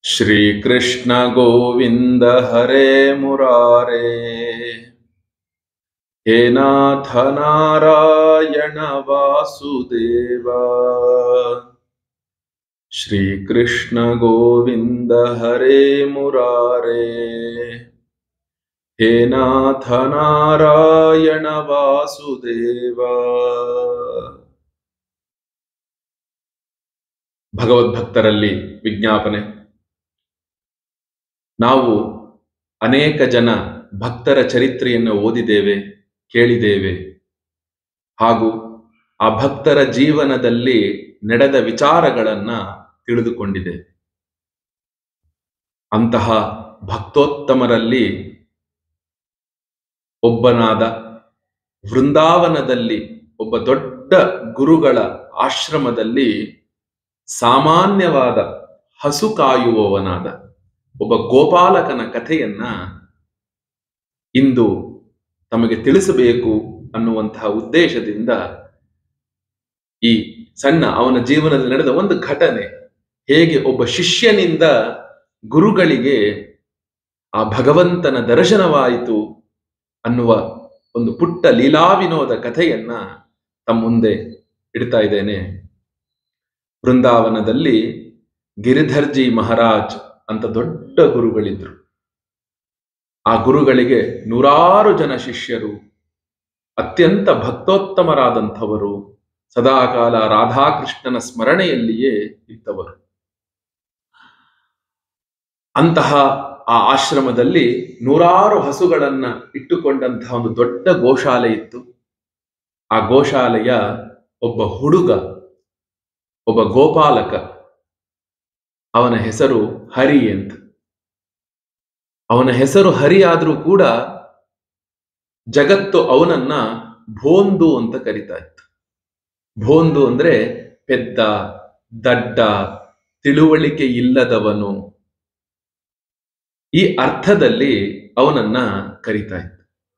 श्रीकृष्ण गोविन्द हरे मुरारे हे नाथ नारायण वासुदेव श्रीकृष्ण गोविन्द हरे मुरारे हे नाथ नारायण वासुदेव ಭಗವದ್ಭಕ್ತರಲ್ಲಿ ವಿಜ್ಞಾಪನೆ ನಾವು ಅನೇಕ ಜನ ಭಕ್ತರ ಚರಿತ್ರೆಯನ್ನು ಓದಿದ್ದೇವೆ ಕೇಳಿದ್ದೇವೆ ಹಾಗೂ ಆ ಭಕ್ತರ ಜೀವನದಲ್ಲಿ ನಡೆದ ವಿಚಾರಗಳನ್ನ ತಿಳಿದುಕೊಂಡಿದ್ದೇವೆ ಅಂತಹ ಭಕ್ತೋತ್ತಮರಲ್ಲಿ ಒಬ್ಬನಾದ ವೃಂದಾವನದಲ್ಲಿ ಒಬ್ಬ ದೊಡ್ಡ ಗುರುಗಳ ಆಶ್ರಮದಲ್ಲಿ ಸಾಮಾನ್ಯವಾದ ಹಸು ಕಾಯುವವನಾದ ಒಬ್ಬ ಗೋಪಾಲಕನ ಕಥೆಯನ್ನ ಇಂದು ತಮಗೆ ತಿಳಿಸಬೇಕು ಅನ್ನುವಂತಹ ಉದ್ದೇಶದಿಂದ ಈ ಸಣ್ಣ ಅವನ ಜೀವನದಲ್ಲಿ ನಡೆದ ಒಂದು ಘಟನೆ ಹೇಗೆ ಒಬ್ಬ ಶಿಷ್ಯನಿಂದ ಗುರುಗಳಿಗೆ ಆ ಭಗವಂತನ ದರ್ಶನವಾಯಿತು ಅನ್ನುವ ಒಂದು ಪುಟ್ಟ ಲೀಲಾ ವಿನೋದ ಕಥೆಯನ್ನ ತಮ್ಮ ಮುಂದೆ ಇಡ್ತಾ ಇದ್ದೇನೆ ಬೃಂದಾವನದಲ್ಲಿ ಗಿರಿಧರ್ಜಿ ಮಹಾರಾಜ್ ಅಂತ ದೊಡ್ಡ ಗುರುಗಳಿದ್ರು ಆ ಗುರುಗಳಿಗೆ ನೂರಾರು ಜನ ಶಿಷ್ಯರು ಅತ್ಯಂತ ಭಕ್ತೋತ್ತಮರಾದಂಥವರು ಸದಾಕಾಲ ರಾಧಾಕೃಷ್ಣನ ಸ್ಮರಣೆಯಲ್ಲಿಯೇ ಇದ್ದವರು ಅಂತಹ ಆ ಆಶ್ರಮದಲ್ಲಿ ನೂರಾರು ಹಸುಗಳನ್ನ ಇಟ್ಟುಕೊಂಡಂತಹ ಒಂದು ದೊಡ್ಡ ಗೋಶಾಲೆ ಇತ್ತು ಆ ಗೋಶಾಲೆಯ ಒಬ್ಬ ಹುಡುಗ ಒಬ್ಬ ಗೋಪಾಲಕ ಅವನ ಹೆಸರು ಹರಿ ಅಂತ ಅವನ ಹೆಸರು ಹರಿ ಆದ್ರೂ ಕೂಡ ಜಗತ್ತು ಅವನನ್ನ ಭೋಂದು ಅಂತ ಕರಿತಾ ಇತ್ತು ಭೋಂದು ಅಂದ್ರೆ ಪೆದ್ದ ದಡ್ಡ ತಿಳುವಳಿಕೆ ಇಲ್ಲದವನು ಈ ಅರ್ಥದಲ್ಲಿ ಅವನನ್ನ ಕರಿತಾ ಇತ್ತು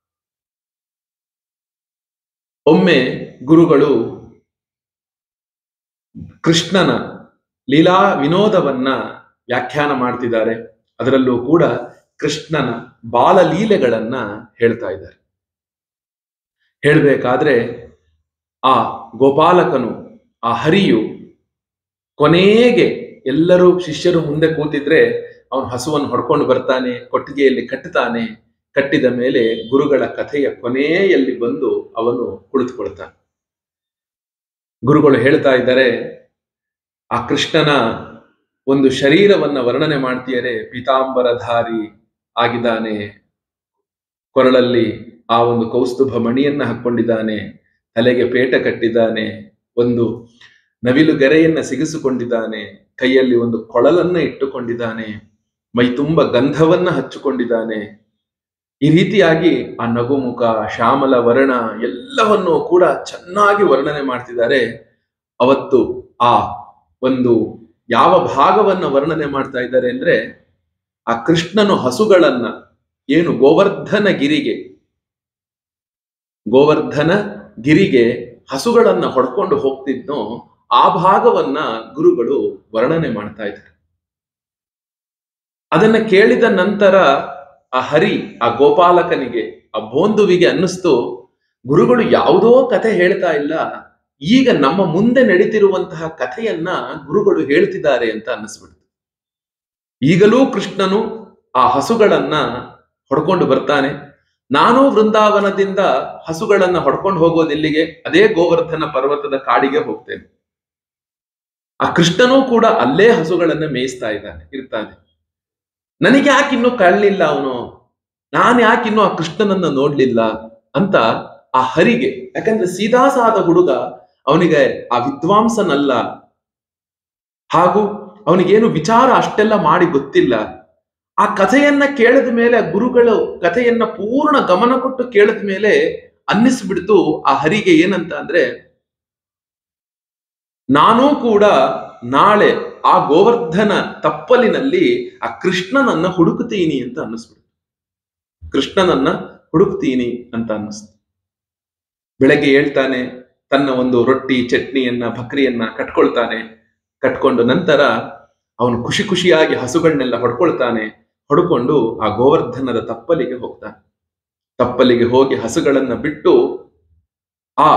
ಒಮ್ಮೆ ಗುರುಗಳು ಕೃಷ್ಣನ ಲೀಲಾ ವಿನೋದವನ್ನ ವ್ಯಾಖ್ಯಾನ ಮಾಡ್ತಿದ್ದಾರೆ ಅದರಲ್ಲೂ ಕೂಡ ಕೃಷ್ಣನ ಬಾಲಲೀಲೆಗಳನ್ನ ಹೇಳ್ತಾ ಇದ್ದಾರೆ ಹೇಳಬೇಕಾದ್ರೆ ಆ ಗೋಪಾಲಕನು ಆ ಹರಿಯು ಕೊನೆಗೆ ಎಲ್ಲರೂ ಶಿಷ್ಯರು ಮುಂದೆ ಕೂತಿದ್ರೆ ಅವನು ಹಸುವನ್ನು ಹೊಡ್ಕೊಂಡು ಬರ್ತಾನೆ ಕೊಟ್ಟಿಗೆಯಲ್ಲಿ ಕಟ್ಟುತ್ತಾನೆ ಕಟ್ಟಿದ ಮೇಲೆ ಗುರುಗಳ ಕಥೆಯ ಕೊನೆಯಲ್ಲಿ ಬಂದು ಅವನು ಕುಳಿತುಕೊಳ್ತಾನೆ ಗುರುಗಳು ಹೇಳ್ತಾ ಇದ್ದಾರೆ ಆ ಕೃಷ್ಣನ ಒಂದು ಶರೀರವನ್ನ ವರ್ಣನೆ ಮಾಡ್ತೀಯರೆ ಪೀತಾಂಬರಧಾರಿ ಆಗಿದ್ದಾನೆ ಕೊರಳಲ್ಲಿ ಆ ಒಂದು ಕೌಸ್ತುಭ ಮಣಿಯನ್ನ ಹಾಕೊಂಡಿದ್ದಾನೆ ತಲೆಗೆ ಪೇಟ ಕಟ್ಟಿದ್ದಾನೆ ಒಂದು ನವಿಲು ಗೆರೆಯನ್ನ ಸಿಗಿಸಿಕೊಂಡಿದ್ದಾನೆ ಕೈಯಲ್ಲಿ ಒಂದು ಕೊಳಲನ್ನ ಇಟ್ಟುಕೊಂಡಿದ್ದಾನೆ ಮೈ ತುಂಬ ಗಂಧವನ್ನ ಹಚ್ಚಿಕೊಂಡಿದ್ದಾನೆ ಈ ರೀತಿಯಾಗಿ ಆ ನಗುಮುಖ ಶ್ಯಾಮಲ ವರ್ಣ ಎಲ್ಲವನ್ನೂ ಕೂಡ ಚೆನ್ನಾಗಿ ವರ್ಣನೆ ಮಾಡ್ತಿದ್ದಾರೆ ಅವತ್ತು ಆ ಒಂದು ಯಾವ ಭಾಗವನ್ನ ವರ್ಣನೆ ಮಾಡ್ತಾ ಇದ್ದಾರೆ ಅಂದ್ರೆ ಆ ಕೃಷ್ಣನು ಹಸುಗಳನ್ನ ಏನು ಗೋವರ್ಧನ ಗಿರಿಗೆ ಗೋವರ್ಧನ ಗಿರಿಗೆ ಹಸುಗಳನ್ನ ಹೊಡ್ಕೊಂಡು ಹೋಗ್ತಿದ್ನೋ ಆ ಭಾಗವನ್ನ ಗುರುಗಳು ವರ್ಣನೆ ಮಾಡ್ತಾ ಇದ್ದಾರೆ ಅದನ್ನ ಕೇಳಿದ ನಂತರ ಆ ಹರಿ ಆ ಗೋಪಾಲಕನಿಗೆ ಆ ಬೋಂದುವಿಗೆ ಅನ್ನಿಸ್ತು ಗುರುಗಳು ಯಾವುದೋ ಕಥೆ ಹೇಳ್ತಾ ಇಲ್ಲ ಈಗ ನಮ್ಮ ಮುಂದೆ ನಡೀತಿರುವಂತಹ ಕಥೆಯನ್ನ ಗುರುಗಳು ಹೇಳ್ತಿದ್ದಾರೆ ಅಂತ ಅನ್ನಿಸ್ಬಿಡ್ತು ಈಗಲೂ ಕೃಷ್ಣನು ಆ ಹಸುಗಳನ್ನ ಹೊಡ್ಕೊಂಡು ಬರ್ತಾನೆ ನಾನು ವೃಂದಾವನದಿಂದ ಹಸುಗಳನ್ನ ಹೊಡ್ಕೊಂಡು ಹೋಗೋದಿಲ್ಲಿಗೆ ಅದೇ ಗೋವರ್ಧನ ಪರ್ವತದ ಕಾಡಿಗೆ ಹೋಗ್ತೇನೆ ಆ ಕೃಷ್ಣನೂ ಕೂಡ ಅಲ್ಲೇ ಹಸುಗಳನ್ನ ಮೇಯಿಸ್ತಾ ಇದ್ದಾನೆ ಇರ್ತಾನೆ ನನಗೆ ಯಾಕಿನ್ನೂ ಕಳ್ಳಿಲ್ಲ ಅವನು ನಾನು ಯಾಕಿನ್ನೂ ಆ ಕೃಷ್ಣನನ್ನ ನೋಡ್ಲಿಲ್ಲ ಅಂತ ಆ ಹರಿಗೆ ಯಾಕಂದ್ರೆ ಸೀದಾಸಾದ ಹುಡುಗ ಅವನಿಗೆ ಆ ವಿದ್ವಾಂಸನಲ್ಲ ಹಾಗೂ ಅವನಿಗೇನು ವಿಚಾರ ಅಷ್ಟೆಲ್ಲ ಮಾಡಿ ಗೊತ್ತಿಲ್ಲ ಆ ಕಥೆಯನ್ನ ಕೇಳಿದ ಮೇಲೆ ಆ ಗುರುಗಳು ಕಥೆಯನ್ನ ಪೂರ್ಣ ಗಮನ ಕೊಟ್ಟು ಕೇಳಿದ ಮೇಲೆ ಅನ್ನಿಸ್ಬಿಡ್ತು ಆ ಹರಿಗೆ ಏನಂತ ಅಂದ್ರೆ ನಾನೂ ಕೂಡ ನಾಳೆ ಆ ಗೋವರ್ಧನ ತಪ್ಪಲಿನಲ್ಲಿ ಆ ಕೃಷ್ಣನನ್ನ ಹುಡುಕುತ್ತೀನಿ ಅಂತ ಅನ್ನಿಸ್ಬಿಡ್ತು ಕೃಷ್ಣನನ್ನ ಹುಡುಕ್ತೀನಿ ಅಂತ ಅನ್ನಿಸ್ತು ಬೆಳಗ್ಗೆ ಹೇಳ್ತಾನೆ ತನ್ನ ಒಂದು ರೊಟ್ಟಿ ಚಟ್ನಿಯನ್ನ ಭಕ್ರಿಯನ್ನ ಕಟ್ಕೊಳ್ತಾನೆ ಕಟ್ಕೊಂಡು ನಂತರ ಅವನು ಖುಷಿ ಖುಷಿಯಾಗಿ ಹಸುಗಳನ್ನೆಲ್ಲ ಹೊಡ್ಕೊಳ್ತಾನೆ ಹೊಡ್ಕೊಂಡು ಆ ಗೋವರ್ಧನದ ತಪ್ಪಲಿಗೆ ಹೋಗ್ತಾನೆ ತಪ್ಪಲಿಗೆ ಹೋಗಿ ಹಸುಗಳನ್ನ ಬಿಟ್ಟು ಆ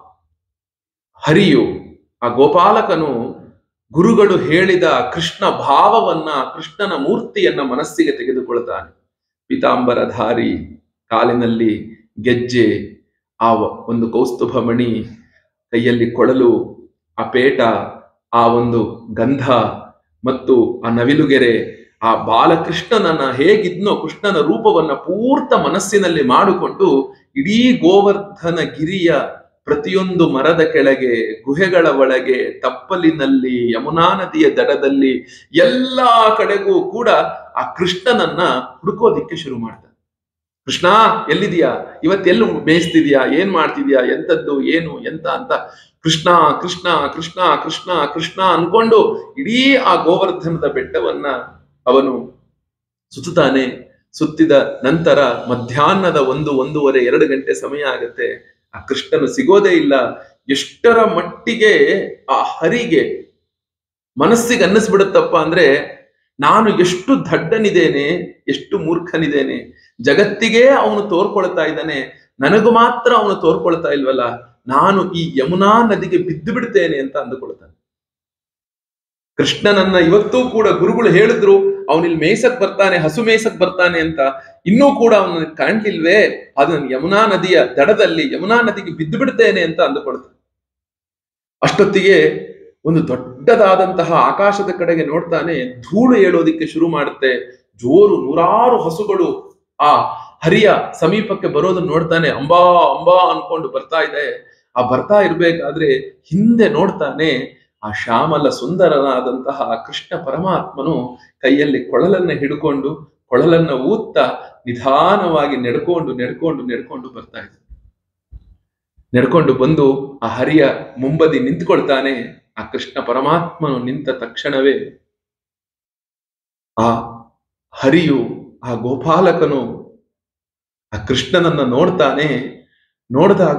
ಹರಿಯು ಆ ಗೋಪಾಲಕನು ಗುರುಗಳು ಹೇಳಿದ ಕೃಷ್ಣ ಭಾವವನ್ನ ಕೃಷ್ಣನ ಮೂರ್ತಿಯನ್ನ ಮನಸ್ಸಿಗೆ ತೆಗೆದುಕೊಳ್ತಾನೆ ಪೀತಾಂಬರಧಾರಿ ಕಾಲಿನಲ್ಲಿ ಗೆಜ್ಜೆ ಆ ಒಂದು ಕೌಸ್ತುಭ ಮಣಿ ಕೈಯಲ್ಲಿ ಕೊಳಲು ಆ ಪೇಟ ಆ ಒಂದು ಗಂಧ ಮತ್ತು ಆ ನವಿಲುಗೆರೆ ಆ ಬಾಲಕೃಷ್ಣನನ್ನ ಹೇಗಿದ್ನೋ ಕೃಷ್ಣನ ರೂಪವನ್ನ ಪೂರ್ತ ಮನಸ್ಸಿನಲ್ಲಿ ಮಾಡಿಕೊಂಡು ಇಡೀ ಗೋವರ್ಧನ ಗಿರಿಯ ಪ್ರತಿಯೊಂದು ಮರದ ಕೆಳಗೆ ಗುಹೆಗಳ ಒಳಗೆ ತಪ್ಪಲಿನಲ್ಲಿ ಯಮುನಾ ನದಿಯ ದಡದಲ್ಲಿ ಎಲ್ಲಾ ಕಡೆಗೂ ಕೂಡ ಆ ಕೃಷ್ಣನನ್ನ ಹುಡುಕೋದಿಕ್ಕೆ ಶುರು ಮಾಡ್ತಾನೆ ಕೃಷ್ಣ ಎಲ್ಲಿದೀಯಾ ಇವತ್ತೆಲ್ಲೂ ಮೇಯಿಸ್ತಿದ್ಯಾ ಏನ್ ಮಾಡ್ತಿದ್ಯಾ ಎಂತದ್ದು ಏನು ಎಂತ ಅಂತ ಕೃಷ್ಣ ಕೃಷ್ಣ ಕೃಷ್ಣ ಕೃಷ್ಣ ಕೃಷ್ಣ ಅನ್ಕೊಂಡು ಇಡೀ ಆ ಗೋವರ್ಧನದ ಬೆಟ್ಟವನ್ನ ಅವನು ಸುತ್ತುತ್ತಾನೆ ಸುತ್ತಿದ ನಂತರ ಮಧ್ಯಾಹ್ನದ ಒಂದು ಒಂದೂವರೆ ಎರಡು ಗಂಟೆ ಸಮಯ ಆಗತ್ತೆ ಆ ಕೃಷ್ಣನು ಸಿಗೋದೇ ಇಲ್ಲ ಎಷ್ಟರ ಮಟ್ಟಿಗೆ ಆ ಹರಿಗೆ ಮನಸ್ಸಿಗೆ ಅನ್ನಿಸ್ಬಿಡುತ್ತಪ್ಪ ಅಂದ್ರೆ ನಾನು ಎಷ್ಟು ದಡ್ಡನಿದ್ದೇನೆ ಎಷ್ಟು ಮೂರ್ಖನಿದ್ದೇನೆ ಜಗತ್ತಿಗೆ ಅವನು ತೋರ್ಕೊಳ್ತಾ ಇದ್ದಾನೆ ನನಗೂ ಮಾತ್ರ ಅವನು ತೋರ್ಕೊಳ್ತಾ ಇಲ್ವಲ್ಲ ನಾನು ಈ ಯಮುನಾ ನದಿಗೆ ಬಿದ್ದು ಬಿಡ್ತೇನೆ ಅಂತ ಅಂದುಕೊಳ್ತಾನೆ ಕೃಷ್ಣನನ್ನ ಇವತ್ತೂ ಕೂಡ ಗುರುಗಳು ಹೇಳಿದ್ರು ಅವನಿಲ್ಲಿ ಮೇಯ್ಸಕ್ ಬರ್ತಾನೆ ಹಸು ಮೇಯ್ಸಕ್ ಬರ್ತಾನೆ ಅಂತ ಇನ್ನೂ ಕೂಡ ಅವನ ಕಾಣ್ಲಿಲ್ವೇ ಅದು ನಾನು ಯಮುನಾ ನದಿಯ ದಡದಲ್ಲಿ ಯಮುನಾ ನದಿಗೆ ಬಿದ್ದು ಬಿಡ್ತೇನೆ ಅಂತ ಅಂದುಕೊಳ್ತಾನೆ ಅಷ್ಟೊತ್ತಿಗೆ ಒಂದು ದೊಡ್ಡದಾದಂತಹ ಆಕಾಶದ ಕಡೆಗೆ ನೋಡ್ತಾನೆ ಧೂಳು ಏಳೋದಿಕ್ಕೆ ಶುರು ಮಾಡುತ್ತೆ ಜೋರು ನೂರಾರು ಹಸುಗಳು ಆ ಹರಿಯ ಸಮೀಪಕ್ಕೆ ಬರೋದನ್ನ ನೋಡ್ತಾನೆ ಅಂಬಾ ಅಂಬಾ ಅನ್ಕೊಂಡು ಬರ್ತಾ ಇದೆ ಆ ಬರ್ತಾ ಇರ್ಬೇಕಾದ್ರೆ ಹಿಂದೆ ನೋಡ್ತಾನೆ ಆ ಶ್ಯಾಮಲ ಸುಂದರನಾದಂತಹ ಕೃಷ್ಣ ಪರಮಾತ್ಮನು ಕೈಯಲ್ಲಿ ಕೊಳಲನ್ನ ಹಿಡ್ಕೊಂಡು ಕೊಳಲನ್ನ ಊತ್ತ ನಿಧಾನವಾಗಿ ನೆಡ್ಕೊಂಡು ನೆಡ್ಕೊಂಡು ನೆಡ್ಕೊಂಡು ಬರ್ತಾ ಇದ್ದ ನೆಡ್ಕೊಂಡು ಬಂದು ಆ ಹರಿಯ ಮುಂಬದಿ ನಿಂತ್ಕೊಳ್ತಾನೆ ಆ ಕೃಷ್ಣ ಪರಮಾತ್ಮನು ನಿಂತ ತಕ್ಷಣವೇ ಆ ಹರಿಯು ಆ ಗೋಪಾಲಕನು ಆ ಕೃಷ್ಣನನ್ನ ನೋಡ್ತಾನೆ ನೋಡಿದಾಗ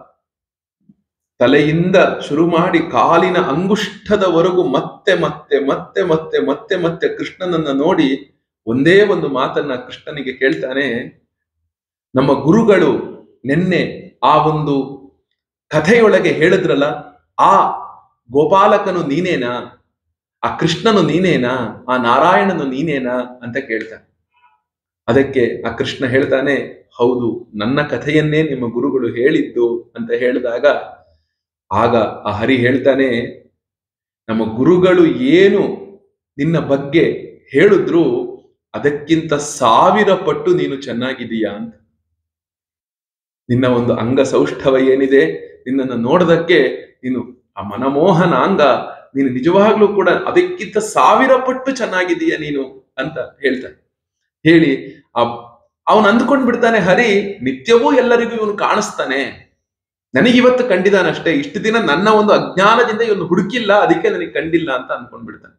ತಲೆಯಿಂದ ಶುರು ಮಾಡಿ ಕಾಲಿನ ಅಂಗುಷ್ಠದವರೆಗೂ ಮತ್ತೆ ಮತ್ತೆ ಮತ್ತೆ ಮತ್ತೆ ಮತ್ತೆ ಮತ್ತೆ ಕೃಷ್ಣನನ್ನ ನೋಡಿ ಒಂದೇ ಒಂದು ಮಾತನ್ನ ಕೃಷ್ಣನಿಗೆ ಕೇಳ್ತಾನೆ ನಮ್ಮ ಗುರುಗಳು ನಿನ್ನೆ ಆ ಒಂದು ಕಥೆಯೊಳಗೆ ಹೇಳಿದ್ರಲ್ಲ ಆ ಗೋಪಾಲಕನು ನೀನೇನಾ ಆ ಕೃಷ್ಣನು ನೀನೇನಾ ಆ ನಾರಾಯಣನು ನೀನೇನಾ ಅಂತ ಕೇಳ್ತಾನೆ ಅದಕ್ಕೆ ಆ ಕೃಷ್ಣ ಹೇಳ್ತಾನೆ ಹೌದು ನನ್ನ ಕಥೆಯನ್ನೇ ನಿಮ್ಮ ಗುರುಗಳು ಹೇಳಿದ್ದು ಅಂತ ಹೇಳಿದಾಗ ಆಗ ಆ ಹರಿ ಹೇಳ್ತಾನೆ ನಮ್ಮ ಗುರುಗಳು ಏನು ನಿನ್ನ ಬಗ್ಗೆ ಹೇಳಿದ್ರು ಅದಕ್ಕಿಂತ ಸಾವಿರ ಪಟ್ಟು ನೀನು ಚೆನ್ನಾಗಿದೀಯಾ ಅಂತ ನಿನ್ನ ಒಂದು ಅಂಗ ಸೌಷ್ಠವ ಏನಿದೆ ನಿನ್ನನ್ನು ನೋಡೋದಕ್ಕೆ ನೀನು ಆ ಮನಮೋಹನ ಅಂಗ ನೀನು ನಿಜವಾಗ್ಲೂ ಕೂಡ ಅದಕ್ಕಿಂತ ಸಾವಿರ ಪಟ್ಟು ಚೆನ್ನಾಗಿದೀಯ ನೀನು ಅಂತ ಹೇಳ್ತಾನೆ ಹೇಳಿ ಆ ಅವನು ಅಂದ್ಕೊಂಡ್ ಬಿಡ್ತಾನೆ ಹರಿ ನಿತ್ಯವೂ ಎಲ್ಲರಿಗೂ ಇವನು ಕಾಣಿಸ್ತಾನೆ ನನಗಿವತ್ತು ಕಂಡಿದ್ದಾನಷ್ಟೇ ಇಷ್ಟು ದಿನ ನನ್ನ ಒಂದು ಅಜ್ಞಾನದಿಂದ ಇವನು ಹುಡುಕಿಲ್ಲ ಅದಕ್ಕೆ ನನಗೆ ಕಂಡಿಲ್ಲ ಅಂತ ಅನ್ಕೊಂಡ್ಬಿಡ್ತಾನೆ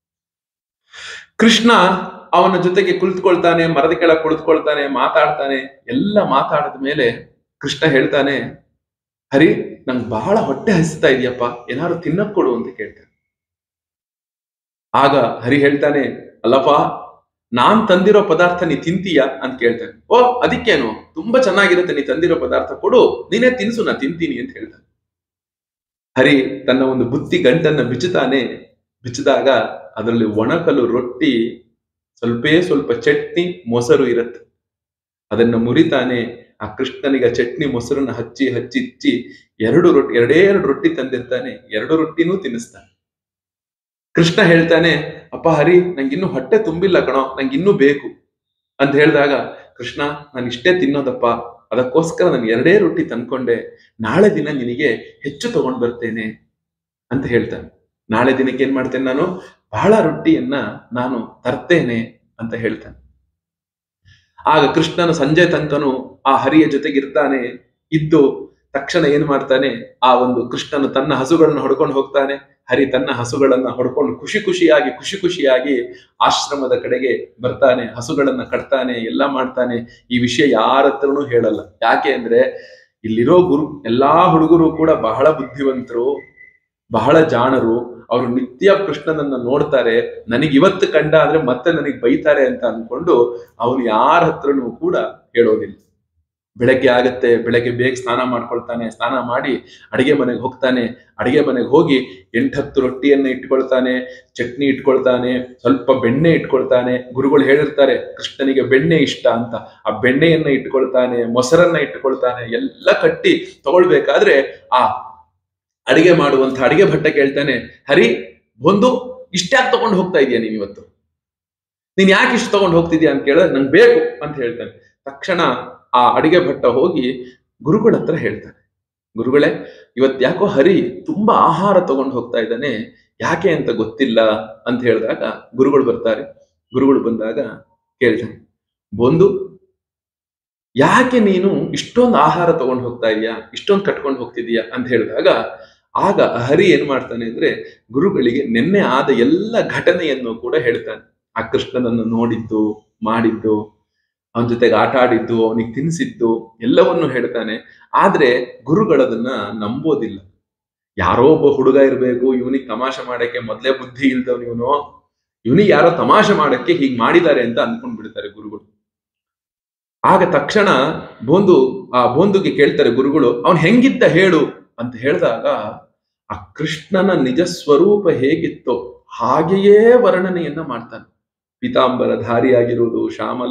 ಕೃಷ್ಣ ಅವನ ಜೊತೆಗೆ ಕುಳಿತುಕೊಳ್ತಾನೆ ಮರದ ಕೆಳಗೆ ಕುಳಿತುಕೊಳ್ತಾನೆ ಮಾತಾಡ್ತಾನೆ ಎಲ್ಲ ಮಾತಾಡಿದ ಮೇಲೆ ಕೃಷ್ಣ ಹೇಳ್ತಾನೆ ಹರಿ ನಂಗೆ ಬಹಳ ಹೊಟ್ಟೆ ಹಸಿತಾ ಇದೆಯಪ್ಪ ಏನಾದ್ರು ತಿನ್ನಕ್ ಕೊಡು ಅಂತ ಕೇಳ್ತಾನೆ ಆಗ ಹರಿ ಹೇಳ್ತಾನೆ ಅಲ್ಲಪ್ಪ ನಾನ್ ತಂದಿರೋ ಪದಾರ್ಥ ನೀ ತಿಂತೀಯಾ ಅಂತ ಕೇಳ್ತಾನೆ ಓ ಅದಕ್ಕೇನು ತುಂಬಾ ಚೆನ್ನಾಗಿರುತ್ತೆ ನೀ ತಂದಿರೋ ಪದಾರ್ಥ ಕೊಡು ನೀನೇ ತಿನ್ಸು ನಾ ತಿಂತೀನಿ ಅಂತ ಹೇಳ್ತಾನೆ ಹರಿ ತನ್ನ ಒಂದು ಬುತ್ತಿ ಗಂಟನ್ನ ಬಿಚ್ಚುತ್ತಾನೆ ಬಿಚ್ಚಿದಾಗ ಅದರಲ್ಲಿ ಒಣಕಲು ರೊಟ್ಟಿ ಸ್ವಲ್ಪೇ ಸ್ವಲ್ಪ ಚಟ್ನಿ ಮೊಸರು ಇರುತ್ತೆ ಅದನ್ನ ಮುರಿತಾನೆ ಆ ಕೃಷ್ಣನಿಗೆ ಚಟ್ನಿ ಮೊಸರನ್ನ ಹಚ್ಚಿ ಹಚ್ಚಿಚ್ಚಿ ಎರಡು ರೊಟ್ಟಿ ಎರಡೇ ಎರಡು ರೊಟ್ಟಿ ತಂದಿರ್ತಾನೆ ಎರಡು ರೊಟ್ಟಿನೂ ತಿನ್ನಿಸ್ತಾನೆ ಕೃಷ್ಣ ಹೇಳ್ತಾನೆ ಅಪ್ಪ ಹರಿ ನಂಗಿನ್ನೂ ಹೊಟ್ಟೆ ತುಂಬಿಲ್ಲ ಕಣೋ ನಂಗಿನ್ನೂ ಬೇಕು ಅಂತ ಹೇಳಿದಾಗ ಕೃಷ್ಣ ನಾನು ಇಷ್ಟೇ ತಿನ್ನೋದಪ್ಪ ಅದಕ್ಕೋಸ್ಕರ ನಾನು ಎರಡೇ ರೊಟ್ಟಿ ತಂದ್ಕೊಂಡೆ ನಾಳೆ ದಿನ ನಿನಗೆ ಹೆಚ್ಚು ತಗೊಂಡ್ ಬರ್ತೇನೆ ಅಂತ ಹೇಳ್ತಾನೆ ನಾಳೆ ದಿನಕ್ಕೆ ಏನ್ ಮಾಡ್ತೇನೆ ನಾನು ಬಹಳ ರೊಟ್ಟಿಯನ್ನ ನಾನು ತರ್ತೇನೆ ಅಂತ ಹೇಳ್ತಾನೆ ಆಗ ಕೃಷ್ಣನು ಸಂಜೆ ತನಕನು ಆ ಹರಿಯ ಜೊತೆಗಿರ್ತಾನೆ ಇದ್ದು ತಕ್ಷಣ ಏನ್ ಮಾಡ್ತಾನೆ ಆ ಒಂದು ಕೃಷ್ಣನು ತನ್ನ ಹಸುಗಳನ್ನ ಹೊಡ್ಕೊಂಡು ಹೋಗ್ತಾನೆ ಹರಿ ತನ್ನ ಹಸುಗಳನ್ನ ಹೊಡ್ಕೊಂಡು ಖುಷಿ ಖುಷಿಯಾಗಿ ಖುಷಿ ಖುಷಿಯಾಗಿ ಆಶ್ರಮದ ಕಡೆಗೆ ಬರ್ತಾನೆ ಹಸುಗಳನ್ನ ಕಟ್ತಾನೆ ಎಲ್ಲ ಮಾಡ್ತಾನೆ ಈ ವಿಷಯ ಯಾರ ಹತ್ರನೂ ಹೇಳಲ್ಲ ಯಾಕೆ ಅಂದ್ರೆ ಇಲ್ಲಿರೋ ಗುರು ಎಲ್ಲಾ ಹುಡುಗರು ಕೂಡ ಬಹಳ ಬುದ್ಧಿವಂತರು ಬಹಳ ಜಾಣರು ಅವರು ನಿತ್ಯ ಕೃಷ್ಣನನ್ನ ನೋಡ್ತಾರೆ ನನಗೆ ಇವತ್ತು ಕಂಡ ಆದ್ರೆ ಮತ್ತೆ ನನಗೆ ಬೈತಾರೆ ಅಂತ ಅನ್ಕೊಂಡು ಅವನು ಯಾರ ಹತ್ರನೂ ಕೂಡ ಹೇಳೋದಿಲ್ಲ ಬೆಳಗ್ಗೆ ಆಗತ್ತೆ ಬೆಳಗ್ಗೆ ಬೇಗ ಸ್ನಾನ ಮಾಡ್ಕೊಳ್ತಾನೆ ಸ್ನಾನ ಮಾಡಿ ಅಡಿಗೆ ಮನೆಗೆ ಹೋಗ್ತಾನೆ ಅಡಿಗೆ ಮನೆಗೆ ಹೋಗಿ ಎಂಟತ್ತು ರೊಟ್ಟಿಯನ್ನ ಇಟ್ಕೊಳ್ತಾನೆ ಚಟ್ನಿ ಇಟ್ಕೊಳ್ತಾನೆ ಸ್ವಲ್ಪ ಬೆಣ್ಣೆ ಇಟ್ಕೊಳ್ತಾನೆ ಗುರುಗಳು ಹೇಳಿರ್ತಾರೆ ಕೃಷ್ಣನಿಗೆ ಬೆಣ್ಣೆ ಇಷ್ಟ ಅಂತ ಆ ಬೆಣ್ಣೆಯನ್ನ ಇಟ್ಕೊಳ್ತಾನೆ ಮೊಸರನ್ನ ಇಟ್ಕೊಳ್ತಾನೆ ಎಲ್ಲ ಕಟ್ಟಿ ತಗೊಳ್ಬೇಕಾದ್ರೆ ಆ ಅಡಿಗೆ ಮಾಡುವಂತ ಅಡಿಗೆ ಭಟ್ಟ ಕೇಳ್ತಾನೆ ಹರಿ ಒಂದು ಇಷ್ಟ್ಯಾಕೆ ತಗೊಂಡು ಹೋಗ್ತಾ ಇದೀಯ ನೀನ್ ಇವತ್ತು ನೀನ್ ಯಾಕೆ ಇಷ್ಟು ತಗೊಂಡು ಹೋಗ್ತಿದ್ಯಾ ಅಂತ ಕೇಳಿದ್ರೆ ನಂಗೆ ಬೇಕು ಅಂತ ಹೇಳ್ತಾನೆ ತಕ್ಷಣ ಆ ಅಡಿಗೆ ಭಟ್ಟ ಹೋಗಿ ಗುರುಗಳ ಹತ್ರ ಹೇಳ್ತಾನೆ ಗುರುಗಳೇ ಇವತ್ ಯಾಕೋ ಹರಿ ತುಂಬಾ ಆಹಾರ ತಗೊಂಡು ಹೋಗ್ತಾ ಇದ್ದಾನೆ ಯಾಕೆ ಅಂತ ಗೊತ್ತಿಲ್ಲ ಅಂತ ಹೇಳಿದಾಗ ಗುರುಗಳು ಬರ್ತಾರೆ ಗುರುಗಳು ಬಂದಾಗ ಕೇಳ್ತಾನೆ ಬಂದು ಯಾಕೆ ನೀನು ಇಷ್ಟೊಂದು ಆಹಾರ ತಗೊಂಡು ಹೋಗ್ತಾ ಇದೀಯಾ ಇಷ್ಟೊಂದು ಕಟ್ಕೊಂಡು ಹೋಗ್ತಿದೀಯಾ ಅಂತ ಹೇಳಿದಾಗ ಆಗ ಹರಿ ಏನ್ ಮಾಡ್ತಾನೆ ಅಂದ್ರೆ ಗುರುಗಳಿಗೆ ನಿನ್ನೆ ಆದ ಎಲ್ಲ ಘಟನೆಯನ್ನು ಕೂಡ ಹೇಳ್ತಾನೆ ಆ ಕೃಷ್ಣನನ್ನು ನೋಡಿದ್ದು ಮಾಡಿದ್ದು ಅವನ ಜೊತೆಗೆ ಆಟ ಆಡಿದ್ದು ಅವನಿಗೆ ತಿನ್ಸಿದ್ದು ಎಲ್ಲವನ್ನು ಹೇಳ್ತಾನೆ ಆದ್ರೆ ಗುರುಗಳದನ್ನ ನಂಬೋದಿಲ್ಲ ಯಾರೋ ಒಬ್ಬ ಹುಡುಗ ಇರ್ಬೇಕು ಇವನಿಗೆ ತಮಾಷೆ ಮಾಡಕ್ಕೆ ಮೊದ್ಲೇ ಬುದ್ಧಿ ಇಲ್ದವ್ ಇವನು ಇವನಿಗೆ ಯಾರೋ ತಮಾಷೆ ಮಾಡಕ್ಕೆ ಹೀಗ್ ಮಾಡಿದ್ದಾರೆ ಅಂತ ಅನ್ಕೊಂಡ್ ಬಿಡ್ತಾರೆ ಗುರುಗಳು ಆಗ ತಕ್ಷಣ ಬೋಂದು ಆ ಬೋಂದುಗೆ ಕೇಳ್ತಾರೆ ಗುರುಗಳು ಅವನ್ ಹೆಂಗಿದ್ದ ಹೇಳು ಅಂತ ಹೇಳಿದಾಗ ಆ ಕೃಷ್ಣನ ನಿಜ ಸ್ವರೂಪ ಹೇಗಿತ್ತೋ ಹಾಗೆಯೇ ವರ್ಣನೆಯನ್ನ ಮಾಡ್ತಾನೆ ಪೀತಾಂಬರ ಧಾರಿಯಾಗಿರುವುದು ಶ್ಯಾಮಲ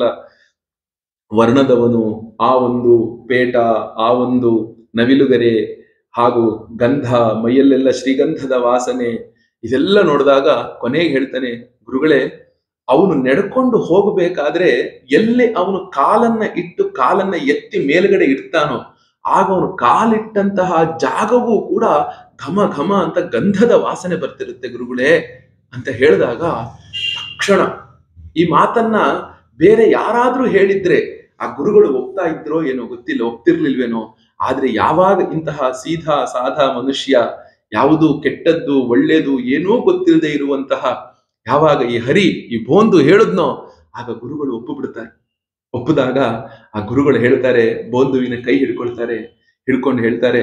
ವರ್ಣದವನು ಆ ಒಂದು ಪೇಟ ಆ ಒಂದು ನವಿಲುಗರೆ ಹಾಗೂ ಗಂಧ ಮೈಯಲ್ಲೆಲ್ಲ ಶ್ರೀಗಂಧದ ವಾಸನೆ ಇದೆಲ್ಲ ನೋಡಿದಾಗ ಕೊನೆಗೆ ಹೇಳ್ತಾನೆ ಗುರುಗಳೇ ಅವನು ನಡ್ಕೊಂಡು ಹೋಗಬೇಕಾದ್ರೆ ಎಲ್ಲಿ ಅವನು ಕಾಲನ್ನ ಇಟ್ಟು ಕಾಲನ್ನ ಎತ್ತಿ ಮೇಲ್ಗಡೆ ಇಡ್ತಾನೋ ಆಗ ಅವನು ಕಾಲಿಟ್ಟಂತಹ ಜಾಗವೂ ಕೂಡ ಘಮ ಘಮ ಅಂತ ಗಂಧದ ವಾಸನೆ ಬರ್ತಿರುತ್ತೆ ಗುರುಗಳೇ ಅಂತ ಹೇಳಿದಾಗ ತಕ್ಷಣ ಈ ಮಾತನ್ನ ಬೇರೆ ಯಾರಾದ್ರೂ ಹೇಳಿದ್ರೆ ಆ ಗುರುಗಳು ಒಪ್ತಾ ಇದ್ರೋ ಏನೋ ಗೊತ್ತಿಲ್ಲ ಒಪ್ತಿರ್ಲಿಲ್ವೇನೋ ಆದ್ರೆ ಯಾವಾಗ ಇಂತಹ ಸೀದಾ ಸಾದಾ ಮನುಷ್ಯ ಯಾವುದು ಕೆಟ್ಟದ್ದು ಒಳ್ಳೇದು ಏನೂ ಗೊತ್ತಿಲ್ಲದೆ ಇರುವಂತಹ ಯಾವಾಗ ಈ ಹರಿ ಈ ಬೋಂದು ಹೇಳಿದ್ನೋ ಆಗ ಗುರುಗಳು ಒಪ್ಪು ಬಿಡ್ತಾರೆ ಒಪ್ಪಿದಾಗ ಆ ಗುರುಗಳು ಹೇಳ್ತಾರೆ ಬೋಂದುವಿನ ಕೈ ಹಿಡ್ಕೊಳ್ತಾರೆ ಹಿಡ್ಕೊಂಡು ಹೇಳ್ತಾರೆ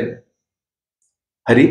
ಹರಿ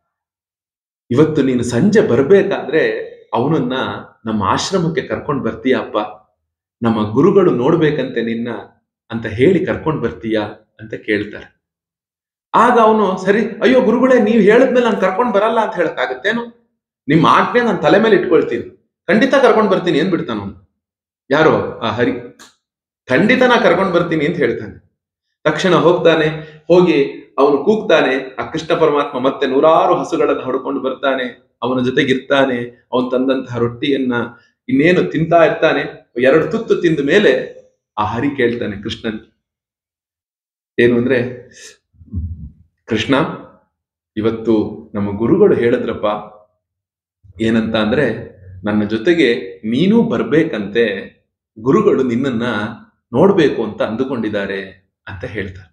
ಇವತ್ತು ನೀನು ಸಂಜೆ ಬರ್ಬೇಕಾದ್ರೆ ಅವನನ್ನ ನಮ್ಮ ಆಶ್ರಮಕ್ಕೆ ಕರ್ಕೊಂಡು ಬರ್ತೀಯಪ್ಪ ನಮ್ಮ ಗುರುಗಳು ನೋಡ್ಬೇಕಂತೆ ನಿನ್ನ ಅಂತ ಹೇಳಿ ಕರ್ಕೊಂಡು ಬರ್ತೀಯಾ ಅಂತ ಕೇಳ್ತಾರೆ ಆಗ ಅವನು ಸರಿ ಅಯ್ಯೋ ಗುರುಗಳೇ ನೀವ್ ಹೇಳಿದ್ಮೇಲೆ ನಾನು ಕರ್ಕೊಂಡು ಬರಲ್ಲ ಅಂತ ಹೇಳಕ್ಕಾಗತ್ತೇನು ನಿಮ್ಮ ಆಜ್ಞೆ ನಾನು ತಲೆ ಮೇಲೆ ಇಟ್ಕೊಳ್ತೀನಿ ಖಂಡಿತ ಕರ್ಕೊಂಡು ಬರ್ತೀನಿ ಏನ್ ಬಿಡ್ತಾನ ಅವನು ಯಾರೋ ಆ ಹರಿ ಖಂಡಿತ ನಾ ಕರ್ಕೊಂಡು ಬರ್ತೀನಿ ಅಂತ ಹೇಳ್ತಾನೆ ತಕ್ಷಣ ಹೋಗ್ತಾನೆ ಹೋಗಿ ಅವನು ಕೂಗ್ತಾನೆ ಆ ಕೃಷ್ಣ ಪರಮಾತ್ಮ ಮತ್ತೆ ನೂರಾರು ಹಸುಗಳನ್ನು ಹೊಡ್ಕೊಂಡು ಬರ್ತಾನೆ ಅವನ ಜೊತೆಗಿರ್ತಾನೆ ಅವನು ತಂದಂತಹ ರೊಟ್ಟಿಯನ್ನ ಇನ್ನೇನು ತಿಂತಾ ಇರ್ತಾನೆ ಎರಡು ತುತ್ತು ತಿಂದ ಮೇಲೆ ಆ ಹರಿ ಕೇಳ್ತಾನೆ ಕೃಷ್ಣನ್ ಏನು ಅಂದ್ರೆ ಕೃಷ್ಣ ಇವತ್ತು ನಮ್ಮ ಗುರುಗಳು ಹೇಳಿದ್ರಪ್ಪ ಏನಂತ ಅಂದ್ರೆ ನನ್ನ ಜೊತೆಗೆ ನೀನೂ ಬರ್ಬೇಕಂತೆ ಗುರುಗಳು ನಿನ್ನನ್ನ ನೋಡ್ಬೇಕು ಅಂತ ಅಂದುಕೊಂಡಿದ್ದಾರೆ ಅಂತ ಹೇಳ್ತಾರೆ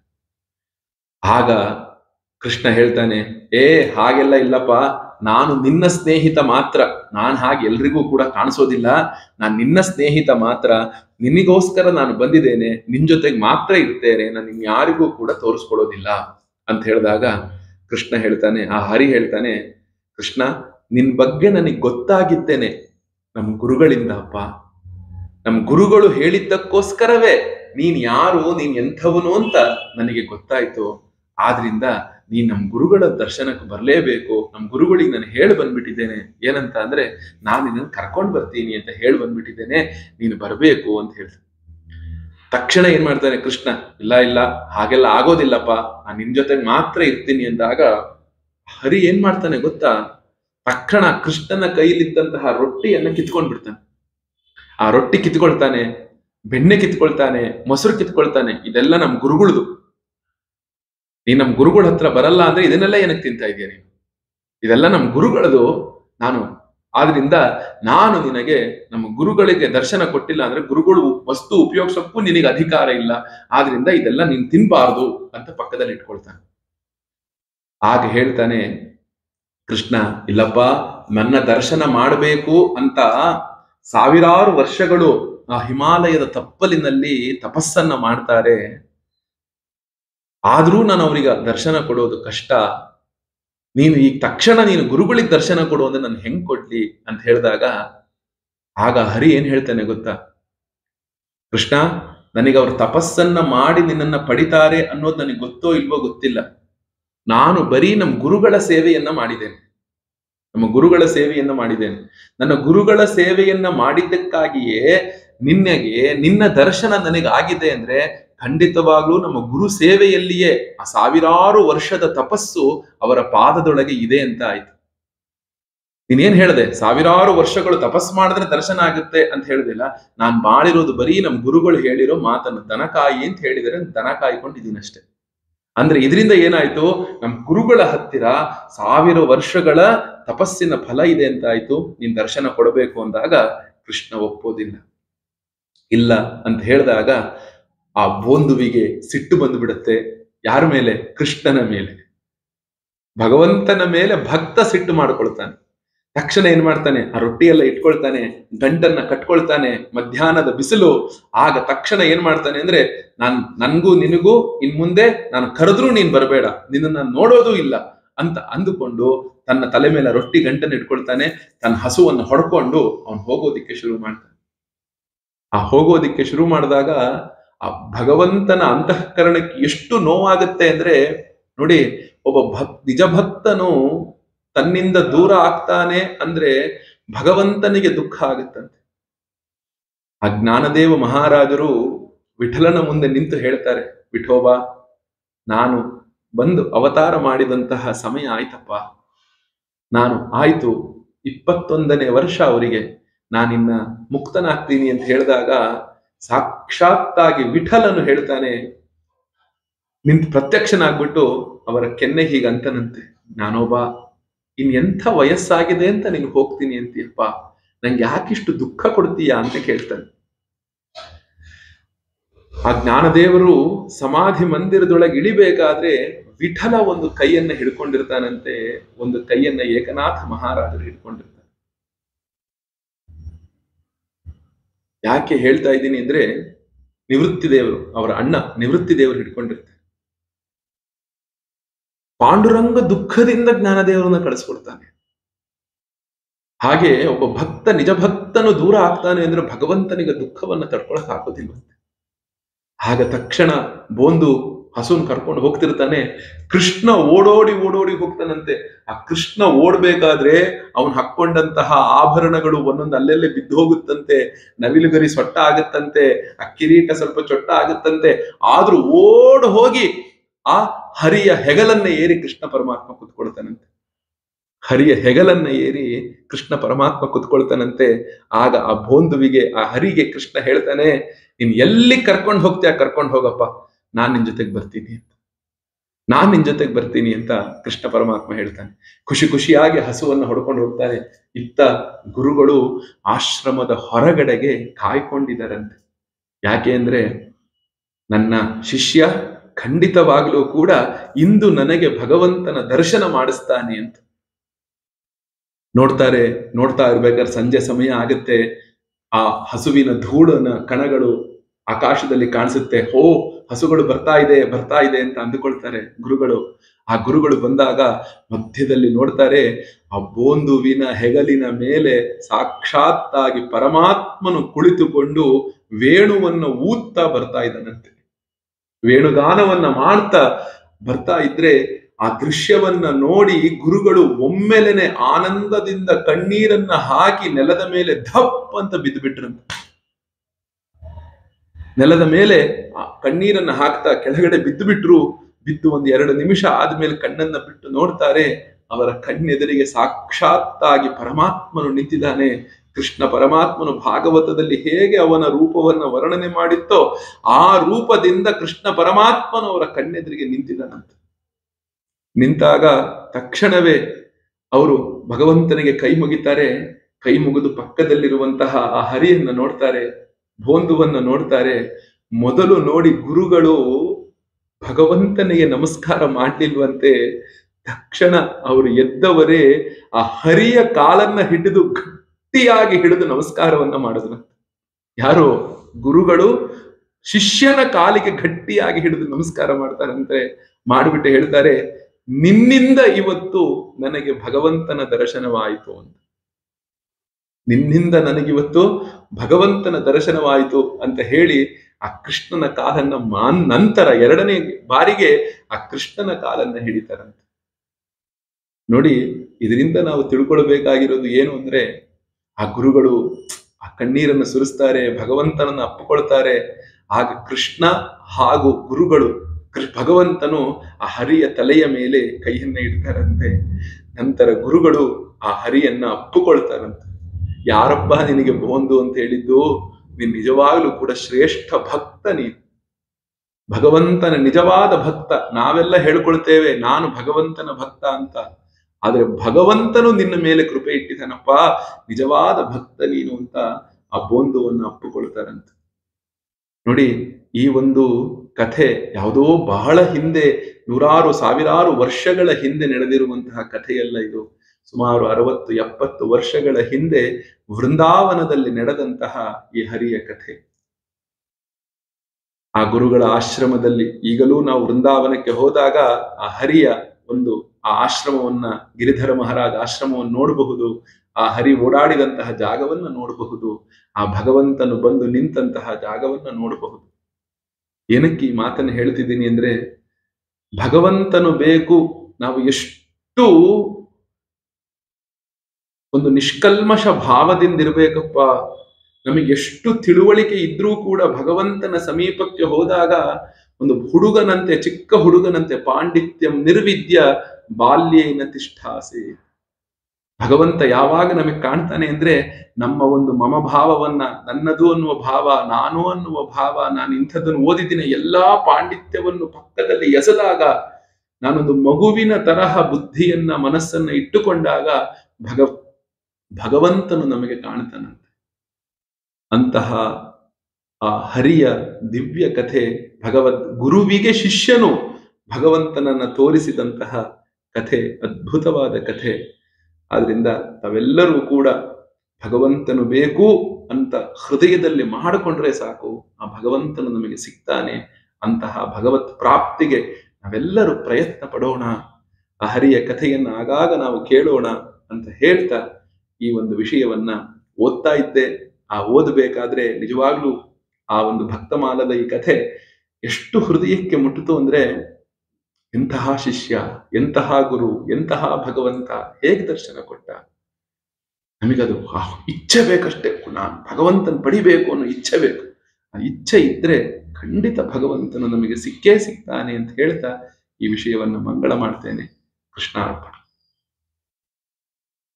ಆಗ ಕೃಷ್ಣ ಹೇಳ್ತಾನೆ ಏ ಹಾಗೆಲ್ಲ ಇಲ್ಲಪ್ಪ ನಾನು ನಿನ್ನ ಸ್ನೇಹಿತ ಮಾತ್ರ ನಾನ್ ಹಾಗೆ ಎಲ್ರಿಗೂ ಕೂಡ ಕಾಣಿಸೋದಿಲ್ಲ ನಾನ್ ನಿನ್ನ ಸ್ನೇಹಿತ ಮಾತ್ರ ನಿನಗೋಸ್ಕರ ನಾನು ಬಂದಿದ್ದೇನೆ ನಿನ್ ಜೊತೆಗೆ ಮಾತ್ರ ಇರ್ತೇನೆ ನಾನು ಇನ್ಯಾರಿಗೂ ಕೂಡ ತೋರಿಸ್ಕೊಳ್ಳೋದಿಲ್ಲ ಅಂತ ಹೇಳಿದಾಗ ಕೃಷ್ಣ ಹೇಳ್ತಾನೆ ಆ ಹರಿ ಹೇಳ್ತಾನೆ ಕೃಷ್ಣ ನಿನ್ ಬಗ್ಗೆ ನನಗೆ ಗೊತ್ತಾಗಿದ್ದೇನೆ ನಮ್ ಗುರುಗಳಿಂದ ಅಪ್ಪ ನಮ್ ಗುರುಗಳು ಹೇಳಿದ್ದಕ್ಕೋಸ್ಕರವೇ ನೀನ್ ಯಾರು ನೀನ್ ಎಂಥವನು ಅಂತ ನನಗೆ ಗೊತ್ತಾಯ್ತು ಆದ್ರಿಂದ ನೀನ್ ನಮ್ ಗುರುಗಳ ದರ್ಶನಕ್ಕೆ ಬರ್ಲೇಬೇಕು ನಮ್ ಗುರುಗಳಿಗೆ ನಾನು ಹೇಳಿ ಬಂದ್ಬಿಟ್ಟಿದ್ದೇನೆ ಏನಂತ ಅಂದ್ರೆ ನಾನು ನಿನ್ನನ್ನು ಕರ್ಕೊಂಡ್ ಬರ್ತೀನಿ ಅಂತ ಹೇಳಿ ಬಂದ್ಬಿಟ್ಟಿದ್ದೇನೆ ನೀನು ಬರ್ಬೇಕು ಅಂತ ಹೇಳ್ತಾನೆ ತಕ್ಷಣ ಏನ್ ಮಾಡ್ತಾನೆ ಕೃಷ್ಣ ಇಲ್ಲ ಇಲ್ಲ ಹಾಗೆಲ್ಲ ಆಗೋದಿಲ್ಲಪ್ಪ ನಾನು ನಿನ್ ಜೊತೆಗೆ ಮಾತ್ರ ಇರ್ತೀನಿ ಅಂದಾಗ ಹರಿ ಏನ್ ಮಾಡ್ತಾನೆ ಗೊತ್ತಾ ತಕ್ಷಣ ಕೃಷ್ಣನ ಕೈಲಿದ್ದಂತಹ ರೊಟ್ಟಿಯನ್ನ ಕಿತ್ಕೊಂಡ್ ಬಿಡ್ತಾನೆ ಆ ರೊಟ್ಟಿ ಕಿತ್ಕೊಳ್ತಾನೆ ಬೆಣ್ಣೆ ಕಿತ್ಕೊಳ್ತಾನೆ ಮೊಸರು ಕಿತ್ಕೊಳ್ತಾನೆ ಇದೆಲ್ಲ ನಮ್ ಗುರುಗಳದು ನೀನ್ ನಮ್ ಗುರುಗಳ ಹತ್ರ ಬರಲ್ಲ ಅಂದ್ರೆ ಇದನ್ನೆಲ್ಲ ಏನಕ್ಕೆ ತಿಂತಾ ಇದೀಯ ನೀನು ಇದೆಲ್ಲ ನಮ್ ಗುರುಗಳದು ನಾನು ಆದ್ರಿಂದ ನಾನು ನಿನಗೆ ನಮ್ಮ ಗುರುಗಳಿಗೆ ದರ್ಶನ ಕೊಟ್ಟಿಲ್ಲ ಅಂದ್ರೆ ಗುರುಗಳು ವಸ್ತು ಉಪಯೋಗಿಸಕ್ಕೂ ನಿನಗೆ ಅಧಿಕಾರ ಇಲ್ಲ ಆದ್ರಿಂದ ಇದೆಲ್ಲ ನೀನ್ ತಿನ್ಬಾರ್ದು ಅಂತ ಪಕ್ಕದಲ್ಲಿ ಇಟ್ಕೊಳ್ತಾನೆ ಆಗ ಹೇಳ್ತಾನೆ ಕೃಷ್ಣ ಇಲ್ಲಪ್ಪ ನನ್ನ ದರ್ಶನ ಮಾಡಬೇಕು ಅಂತ ಸಾವಿರಾರು ವರ್ಷಗಳು ಆ ಹಿಮಾಲಯದ ತಪ್ಪಲಿನಲ್ಲಿ ತಪಸ್ಸನ್ನ ಮಾಡ್ತಾರೆ ಆದ್ರೂ ನಾನು ಅವರಿಗೆ ದರ್ಶನ ಕೊಡೋದು ಕಷ್ಟ ನೀನು ಈಗ ತಕ್ಷಣ ನೀನು ಗುರುಗಳಿಗೆ ದರ್ಶನ ಕೊಡು ಅಂದ್ರೆ ನಾನು ಹೆಂಗ್ ಕೊಡ್ಲಿ ಅಂತ ಹೇಳಿದಾಗ ಆಗ ಹರಿ ಏನ್ ಹೇಳ್ತಾನೆ ಗೊತ್ತಾ ಕೃಷ್ಣ ನನಗೆ ಅವ್ರ ತಪಸ್ಸನ್ನ ಮಾಡಿ ನಿನ್ನನ್ನ ಪಡಿತಾರೆ ಅನ್ನೋದು ನನಗೆ ಗೊತ್ತೋ ಇಲ್ವೋ ಗೊತ್ತಿಲ್ಲ ನಾನು ಬರೀ ನಮ್ಮ ಗುರುಗಳ ಸೇವೆಯನ್ನ ಮಾಡಿದ್ದೇನೆ ನಮ್ಮ ಗುರುಗಳ ಸೇವೆಯನ್ನ ಮಾಡಿದ್ದೇನೆ ನನ್ನ ಗುರುಗಳ ಸೇವೆಯನ್ನ ಮಾಡಿದ್ದಕ್ಕಾಗಿಯೇ ನಿನ್ನಗೆ ನಿನ್ನ ದರ್ಶನ ನನಗೆ ಆಗಿದೆ ಅಂದ್ರೆ ಖಂಡಿತವಾಗ್ಲೂ ನಮ್ಮ ಗುರು ಸೇವೆಯಲ್ಲಿಯೇ ಆ ಸಾವಿರಾರು ವರ್ಷದ ತಪಸ್ಸು ಅವರ ಪಾದದೊಳಗೆ ಇದೆ ಅಂತ ಆಯ್ತು ನೀನೇನ್ ಹೇಳ್ದೆ ಸಾವಿರಾರು ವರ್ಷಗಳು ತಪಸ್ ಮಾಡಿದ್ರೆ ದರ್ಶನ ಆಗುತ್ತೆ ಅಂತ ಹೇಳ್ದಿಲ್ಲ ನಾನ್ ಮಾಡಿರೋದು ಬರೀ ನಮ್ ಗುರುಗಳು ಹೇಳಿರೋ ಮಾತನ್ನು ದನಕಾಯಿ ಅಂತ ಹೇಳಿದರೆ ದನ ಕಾಯ್ಕೊಂಡಿದ್ದೀನಿ ಅಷ್ಟೇ ಅಂದ್ರೆ ಇದರಿಂದ ಏನಾಯ್ತು ನಮ್ ಗುರುಗಳ ಹತ್ತಿರ ಸಾವಿರ ವರ್ಷಗಳ ತಪಸ್ಸಿನ ಫಲ ಇದೆ ಅಂತ ಆಯ್ತು ನೀನ್ ದರ್ಶನ ಕೊಡಬೇಕು ಅಂದಾಗ ಕೃಷ್ಣ ಒಪ್ಪೋದಿಲ್ಲ ಇಲ್ಲ ಅಂತ ಹೇಳಿದಾಗ ಆ ಬೋಂದುವಿಗೆ ಸಿಟ್ಟು ಬಂದು ಬಿಡುತ್ತೆ ಯಾರ ಮೇಲೆ ಕೃಷ್ಣನ ಮೇಲೆ ಭಗವಂತನ ಮೇಲೆ ಭಕ್ತ ಸಿಟ್ಟು ಮಾಡ್ಕೊಳ್ತಾನೆ ತಕ್ಷಣ ಏನ್ ಮಾಡ್ತಾನೆ ಆ ರೊಟ್ಟಿ ಎಲ್ಲ ಇಟ್ಕೊಳ್ತಾನೆ ಗಂಟನ್ನ ಕಟ್ಕೊಳ್ತಾನೆ ಮಧ್ಯಾಹ್ನದ ಬಿಸಿಲು ಆಗ ತಕ್ಷಣ ಏನ್ ಮಾಡ್ತಾನೆ ಅಂದ್ರೆ ನಾನ್ ನನ್ಗೂ ನಿನಗೂ ಇನ್ ಮುಂದೆ ನಾನು ಕರೆದ್ರೂ ನೀನ್ ಬರಬೇಡ ನಿನ್ನನ್ನ ನೋಡೋದು ಇಲ್ಲ ಅಂತ ಅಂದುಕೊಂಡು ತನ್ನ ತಲೆ ಮೇಲೆ ರೊಟ್ಟಿ ಗಂಟನ್ನ ಇಟ್ಕೊಳ್ತಾನೆ ತನ್ನ ಹಸುವನ್ನು ಹೊಡ್ಕೊಂಡು ಅವನು ಹೋಗೋದಿಕ್ಕೆ ಶುರು ಮಾಡ್ತಾನೆ ಆ ಹೋಗೋದಿಕ್ಕೆ ಶುರು ಮಾಡಿದಾಗ ಆ ಭಗವಂತನ ಅಂತಃಕರಣಕ್ಕೆ ಎಷ್ಟು ನೋವಾಗುತ್ತೆ ಅಂದ್ರೆ ನೋಡಿ ಒಬ್ಬ ಭಕ್ ನಿಜ ಭಕ್ತನು ತನ್ನಿಂದ ದೂರ ಆಗ್ತಾನೆ ಅಂದ್ರೆ ಭಗವಂತನಿಗೆ ದುಃಖ ಆಗುತ್ತಂತೆ ಆ ಜ್ಞಾನದೇವ ಮಹಾರಾಜರು ವಿಠಲನ ಮುಂದೆ ನಿಂತು ಹೇಳ್ತಾರೆ ವಿಠೋಬಾ ನಾನು ಬಂದು ಅವತಾರ ಮಾಡಿದಂತಹ ಸಮಯ ಆಯ್ತಪ್ಪ ನಾನು ಆಯ್ತು ಇಪ್ಪತ್ತೊಂದನೇ ವರ್ಷ ಅವರಿಗೆ ನಾನಿನ್ನ ಮುಕ್ತನಾಗ್ತೀನಿ ಅಂತ ಹೇಳಿದಾಗ ಸಾಕ್ಷಾತ್ತಾಗಿ ವಿಠಲನು ಹೇಳ್ತಾನೆ ನಿಂತು ಪ್ರತ್ಯಕ್ಷನಾಗ್ಬಿಟ್ಟು ಅವರ ಕೆನ್ನೆ ಹೀಗಂತನಂತೆ ನಾನೊಬ್ಬ ಇನ್ ಎಂಥ ವಯಸ್ಸಾಗಿದೆ ಅಂತ ನೀನು ಹೋಗ್ತೀನಿ ಅಂತೀಯಪ್ಪ ನಂಗೆ ಯಾಕಿಷ್ಟು ದುಃಖ ಕೊಡ್ತೀಯಾ ಅಂತ ಕೇಳ್ತಾನೆ ಆ ಜ್ಞಾನದೇವರು ಸಮಾಧಿ ಮಂದಿರದೊಳಗೆ ಇಳಿಬೇಕಾದ್ರೆ ವಿಠಲ ಒಂದು ಕೈಯನ್ನ ಹಿಡ್ಕೊಂಡಿರ್ತಾನಂತೆ ಒಂದು ಕೈಯನ್ನ ಏಕನಾಥ ಮಹಾರಾಜರು ಹಿಡ್ಕೊಂಡಿರ್ತಾರೆ ಯಾಕೆ ಹೇಳ್ತಾ ಇದ್ದೀನಿ ಅಂದ್ರೆ ನಿವೃತ್ತಿ ದೇವರು ಅವರ ಅಣ್ಣ ನಿವೃತ್ತಿ ದೇವರು ಹಿಡ್ಕೊಂಡಿರ್ತಾರೆ ಪಾಂಡುರಂಗ ದುಃಖದಿಂದ ಜ್ಞಾನದೇವರನ್ನ ಕಳಿಸ್ಕೊಡ್ತಾನೆ ಹಾಗೆ ಒಬ್ಬ ಭಕ್ತ ನಿಜ ಭಕ್ತನು ದೂರ ಆಗ್ತಾನೆ ಅಂದ್ರೆ ಭಗವಂತನಿಗೆ ದುಃಖವನ್ನ ತಡ್ಕೊಳಕ್ ಆಗೋದಿಲ್ವಂತೆ ಆಗ ತಕ್ಷಣ ಬೋಂದು ಹಸುನ್ ಕರ್ಕೊಂಡು ಹೋಗ್ತಿರ್ತಾನೆ ಕೃಷ್ಣ ಓಡೋಡಿ ಓಡೋಡಿ ಹೋಗ್ತಾನಂತೆ ಆ ಕೃಷ್ಣ ಓಡ್ಬೇಕಾದ್ರೆ ಅವನ್ ಹಾಕೊಂಡಂತಹ ಆಭರಣಗಳು ಒಂದೊಂದು ಅಲ್ಲೆಲ್ಲೇ ಬಿದ್ದು ಹೋಗುತ್ತಂತೆ ನವಿಲುಗರಿ ಸೊಟ್ಟ ಆಗುತ್ತಂತೆ ಆ ಕಿರೀಟ ಸ್ವಲ್ಪ ಚೊಟ್ಟ ಆಗುತ್ತಂತೆ ಆದ್ರೂ ಓಡ್ ಹೋಗಿ ಆ ಹರಿಯ ಹೆಗಲನ್ನ ಏರಿ ಕೃಷ್ಣ ಪರಮಾತ್ಮ ಕುತ್ಕೊಳ್ತಾನಂತೆ ಹರಿಯ ಹೆಗಲನ್ನ ಏರಿ ಕೃಷ್ಣ ಪರಮಾತ್ಮ ಕುತ್ಕೊಳ್ತಾನಂತೆ ಆಗ ಆ ಬೋಂದುವಿಗೆ ಆ ಹರಿಗೆ ಕೃಷ್ಣ ಹೇಳ್ತಾನೆ ನೀನ್ ಎಲ್ಲಿ ಕರ್ಕೊಂಡು ಹೋಗ್ತೀಯ ಕರ್ಕೊಂಡು ಹೋಗಪ್ಪ ನಾನ್ ನಿನ್ ಜೊತೆಗೆ ಬರ್ತೀನಿ ಅಂತ ನಾನ್ ನಿನ್ ಜೊತೆಗೆ ಬರ್ತೀನಿ ಅಂತ ಕೃಷ್ಣ ಪರಮಾತ್ಮ ಹೇಳ್ತಾನೆ ಖುಷಿ ಖುಷಿಯಾಗಿ ಹಸುವನ್ನ ಹೊಡ್ಕೊಂಡು ಹೋಗ್ತಾನೆ ಇತ್ತ ಗುರುಗಳು ಆಶ್ರಮದ ಹೊರಗಡೆಗೆ ಕಾಯ್ಕೊಂಡಿದ್ದಾರಂತೆ ಯಾಕೆ ಅಂದ್ರೆ ನನ್ನ ಶಿಷ್ಯ ಖಂಡಿತವಾಗ್ಲೂ ಕೂಡ ಇಂದು ನನಗೆ ಭಗವಂತನ ದರ್ಶನ ಮಾಡಿಸ್ತಾನೆ ಅಂತ ನೋಡ್ತಾರೆ ನೋಡ್ತಾ ಇರ್ಬೇಕಾದ್ರೆ ಸಂಜೆ ಸಮಯ ಆಗುತ್ತೆ ಆ ಹಸುವಿನ ಧೂಳನ ಕಣಗಳು ಆಕಾಶದಲ್ಲಿ ಕಾಣಿಸುತ್ತೆ ಹೋ ಹಸುಗಳು ಬರ್ತಾ ಇದೆ ಬರ್ತಾ ಇದೆ ಅಂತ ಅಂದುಕೊಳ್ತಾರೆ ಗುರುಗಳು ಆ ಗುರುಗಳು ಬಂದಾಗ ಮಧ್ಯದಲ್ಲಿ ನೋಡ್ತಾರೆ ಆ ಬೋಂದುವಿನ ಹೆಗಲಿನ ಮೇಲೆ ಸಾಕ್ಷಾತ್ತಾಗಿ ಪರಮಾತ್ಮನು ಕುಳಿತುಕೊಂಡು ವೇಣುವನ್ನು ಊದ್ತಾ ಬರ್ತಾ ಇದ್ದಾನಂತೆ ವೇಣುಗಾನವನ್ನ ಮಾಡ್ತಾ ಬರ್ತಾ ಇದ್ರೆ ಆ ದೃಶ್ಯವನ್ನ ನೋಡಿ ಗುರುಗಳು ಒಮ್ಮೆಲೆನೆ ಆನಂದದಿಂದ ಕಣ್ಣೀರನ್ನ ಹಾಕಿ ನೆಲದ ಮೇಲೆ ಧಪ್ ಅಂತ ಬಿದ್ದು ಬಿಟ್ರಂತ ನೆಲದ ಮೇಲೆ ಆ ಕಣ್ಣೀರನ್ನ ಹಾಕ್ತಾ ಕೆಳಗಡೆ ಬಿದ್ದು ಬಿಟ್ರು ಬಿದ್ದು ಒಂದು ಎರಡು ನಿಮಿಷ ಆದ್ಮೇಲೆ ಕಣ್ಣನ್ನ ಬಿಟ್ಟು ನೋಡ್ತಾರೆ ಅವರ ಕಣ್ಣೆದುರಿಗೆ ಸಾಕ್ಷಾತ್ತಾಗಿ ಪರಮಾತ್ಮನು ನಿಂತಿದ್ದಾನೆ ಕೃಷ್ಣ ಪರಮಾತ್ಮನು ಭಾಗವತದಲ್ಲಿ ಹೇಗೆ ಅವನ ರೂಪವನ್ನ ವರ್ಣನೆ ಮಾಡಿತ್ತೋ ಆ ರೂಪದಿಂದ ಕೃಷ್ಣ ಪರಮಾತ್ಮನು ಅವರ ಕಣ್ಣೆದುರಿಗೆ ನಿಂತಿದ್ದಾನಂತ ನಿಂತಾಗ ತಕ್ಷಣವೇ ಅವರು ಭಗವಂತನಿಗೆ ಕೈ ಮುಗಿತಾರೆ ಕೈ ಮುಗಿದು ಪಕ್ಕದಲ್ಲಿರುವಂತಹ ಆ ಹರಿಯನ್ನ ನೋಡ್ತಾರೆ ಬೋಂದುವನ್ನ ನೋಡ್ತಾರೆ ಮೊದಲು ನೋಡಿ ಗುರುಗಳು ಭಗವಂತನಿಗೆ ನಮಸ್ಕಾರ ಮಾಡ್ಲಿಲ್ವಂತೆ ತಕ್ಷಣ ಅವರು ಎದ್ದವರೇ ಆ ಹರಿಯ ಕಾಲನ್ನ ಹಿಡಿದು ಗಟ್ಟಿಯಾಗಿ ಹಿಡಿದು ನಮಸ್ಕಾರವನ್ನ ಮಾಡಿದ್ರಂತೆ ಯಾರು ಗುರುಗಳು ಶಿಷ್ಯನ ಕಾಲಿಗೆ ಗಟ್ಟಿಯಾಗಿ ಹಿಡಿದು ನಮಸ್ಕಾರ ಮಾಡ್ತಾರಂತೆ ಮಾಡಿಬಿಟ್ಟು ಹೇಳ್ತಾರೆ ನಿನ್ನಿಂದ ಇವತ್ತು ನನಗೆ ಭಗವಂತನ ದರ್ಶನವಾಯಿತು ಅಂತ ನಿನ್ನಿಂದ ನನಗಿವತ್ತು ಭಗವಂತನ ದರ್ಶನವಾಯಿತು ಅಂತ ಹೇಳಿ ಆ ಕೃಷ್ಣನ ಕಾಲನ್ನ ಮಾನ್ ನಂತರ ಎರಡನೇ ಬಾರಿಗೆ ಆ ಕೃಷ್ಣನ ಕಾಲನ್ನ ಹಿಡಿತಾರಂತೆ ನೋಡಿ ಇದರಿಂದ ನಾವು ತಿಳ್ಕೊಳ್ಬೇಕಾಗಿರೋದು ಏನು ಅಂದ್ರೆ ಆ ಗುರುಗಳು ಆ ಕಣ್ಣೀರನ್ನು ಸುರಿಸ್ತಾರೆ ಭಗವಂತನನ್ನು ಅಪ್ಪಿಕೊಳ್ತಾರೆ ಆಗ ಕೃಷ್ಣ ಹಾಗೂ ಗುರುಗಳು ಕೃ- ಭಗವಂತನು ಆ ಹರಿಯ ತಲೆಯ ಮೇಲೆ ಕೈಯನ್ನ ಇಡ್ತಾರಂತೆ ನಂತರ ಗುರುಗಳು ಆ ಹರಿಯನ್ನ ಅಪ್ಪಿಕೊಳ್ತಾರಂತೆ ಯಾರಪ್ಪ ನಿನಗೆ ಬೋಂದು ಅಂತ ಹೇಳಿದ್ದು ನೀನ್ ನಿಜವಾಗ್ಲೂ ಕೂಡ ಶ್ರೇಷ್ಠ ಭಕ್ತ ನೀನು ಭಗವಂತನ ನಿಜವಾದ ಭಕ್ತ ನಾವೆಲ್ಲ ಹೇಳ್ಕೊಳ್ತೇವೆ ನಾನು ಭಗವಂತನ ಭಕ್ತ ಅಂತ ಆದ್ರೆ ಭಗವಂತನು ನಿನ್ನ ಮೇಲೆ ಕೃಪೆ ಇಟ್ಟಿದ್ದಾನಪ್ಪ ನಿಜವಾದ ಭಕ್ತ ನೀನು ಅಂತ ಆ ಬೋಂದುವನ್ನು ಅಪ್ಪಿಕೊಳ್ತಾರಂತೆ ನೋಡಿ ಈ ಒಂದು ಕಥೆ ಯಾವುದೋ ಬಹಳ ಹಿಂದೆ ನೂರಾರು ಸಾವಿರಾರು ವರ್ಷಗಳ ಹಿಂದೆ ನಡೆದಿರುವಂತಹ ಕಥೆಯಲ್ಲ ಇದು ಸುಮಾರು ಅರವತ್ತು ಎಪ್ಪತ್ತು ವರ್ಷಗಳ ಹಿಂದೆ ವೃಂದಾವನದಲ್ಲಿ ನಡೆದಂತಹ ಈ ಹರಿಯ ಕಥೆ ಆ ಗುರುಗಳ ಆಶ್ರಮದಲ್ಲಿ ಈಗಲೂ ನಾವು ವೃಂದಾವನಕ್ಕೆ ಹೋದಾಗ ಆ ಹರಿಯ ಒಂದು ಆ ಆಶ್ರಮವನ್ನ ಗಿರಿಧರ ಮಹಾರಾಜ ಆಶ್ರಮವನ್ನು ನೋಡಬಹುದು ಆ ಹರಿ ಓಡಾಡಿದಂತಹ ಜಾಗವನ್ನ ನೋಡಬಹುದು ಆ ಭಗವಂತನು ಬಂದು ನಿಂತಹ ಜಾಗವನ್ನ ನೋಡಬಹುದು ಏನಕ್ಕೆ ಈ ಮಾತನ್ನು ಹೇಳ್ತಿದ್ದೀನಿ ಅಂದ್ರೆ ಭಗವಂತನು ಬೇಕು ನಾವು ಎಷ್ಟು ಒಂದು ನಿಷ್ಕಲ್ಮಶ ಭಾವದಿಂದಿರ್ಬೇಕಪ್ಪ ನಮಗೆ ಎಷ್ಟು ತಿಳುವಳಿಕೆ ಇದ್ರೂ ಕೂಡ ಭಗವಂತನ ಸಮೀಪಕ್ಕೆ ಹೋದಾಗ ಒಂದು ಹುಡುಗನಂತೆ ಚಿಕ್ಕ ಹುಡುಗನಂತೆ ಪಾಂಡಿತ್ಯಂ ನಿರ್ವಿದ್ಯ ಬಾಲ್ಯೇನ ತಿಷ್ಠಾಸಿ ಭಗವಂತ ಯಾವಾಗ ನಮಗೆ ಕಾಣ್ತಾನೆ ಅಂದ್ರೆ ನಮ್ಮ ಒಂದು ಮಮಭಾವವನ್ನ ನನ್ನದು ಅನ್ನುವ ಭಾವ ನಾನು ಅನ್ನುವ ಭಾವ ನಾನು ಇಂಥದ್ದನ್ನು ಓದಿದಿನ ಎಲ್ಲಾ ಪಾಂಡಿತ್ಯವನ್ನು ಪಕ್ಕದಲ್ಲಿ ಎಸೆದಾಗ ನಾನೊಂದು ಮಗುವಿನ ತರಹ ಬುದ್ಧಿಯನ್ನ ಮನಸ್ಸನ್ನ ಇಟ್ಟುಕೊಂಡಾಗ ಭಗ ಭಗವಂತನು ನಮಗೆ ಕಾಣ್ತಾನಂತೆ ಅಂತಹ ಆ ಹರಿಯ ದಿವ್ಯ ಕಥೆ ಭಗವದ್ ಗುರುವಿಗೆ ಶಿಷ್ಯನು ಭಗವಂತನನ್ನ ತೋರಿಸಿದಂತಹ ಕಥೆ ಅದ್ಭುತವಾದ ಕಥೆ ಆದ್ರಿಂದ ತಾವೆಲ್ಲರೂ ಕೂಡ ಭಗವಂತನು ಬೇಕು ಅಂತ ಹೃದಯದಲ್ಲಿ ಮಾಡಿಕೊಂಡ್ರೆ ಸಾಕು ಆ ಭಗವಂತನು ನಮಗೆ ಸಿಗ್ತಾನೆ ಅಂತಹ ಭಗವತ್ ಪ್ರಾಪ್ತಿಗೆ ನಾವೆಲ್ಲರೂ ಪ್ರಯತ್ನ ಪಡೋಣ ಆ ಹರಿಯ ಕಥೆಯನ್ನ ಆಗಾಗ ನಾವು ಕೇಳೋಣ ಅಂತ ಹೇಳ್ತಾ ಈ ಒಂದು ವಿಷಯವನ್ನ ಓದ್ತಾ ಇದ್ದೆ ಆ ಓದಬೇಕಾದ್ರೆ ನಿಜವಾಗ್ಲೂ ಆ ಒಂದು ಭಕ್ತಮಾಲದ ಈ ಕಥೆ ಎಷ್ಟು ಹೃದಯಕ್ಕೆ ಮುಟ್ಟಿತು ಅಂದ್ರೆ ಎಂತಹ ಶಿಷ್ಯ ಎಂತಹ ಗುರು ಎಂತಹ ಭಗವಂತ ಹೇಗೆ ದರ್ಶನ ಕೊಟ್ಟ ನಮಗದು ಆ ಇಚ್ಛೆ ಬೇಕಷ್ಟೇ ನಾನು ಭಗವಂತನ ಪಡಿಬೇಕು ಅನ್ನೋ ಇಚ್ಛೆ ಬೇಕು ಆ ಇಚ್ಛೆ ಇದ್ರೆ ಖಂಡಿತ ಭಗವಂತನು ನಮಗೆ ಸಿಕ್ಕೇ ಸಿಗ್ತಾನೆ ಅಂತ ಹೇಳ್ತಾ ಈ ವಿಷಯವನ್ನು ಮಂಗಳ ಮಾಡ್ತೇನೆ ಕೃಷ್ಣಾರ್ಪಣ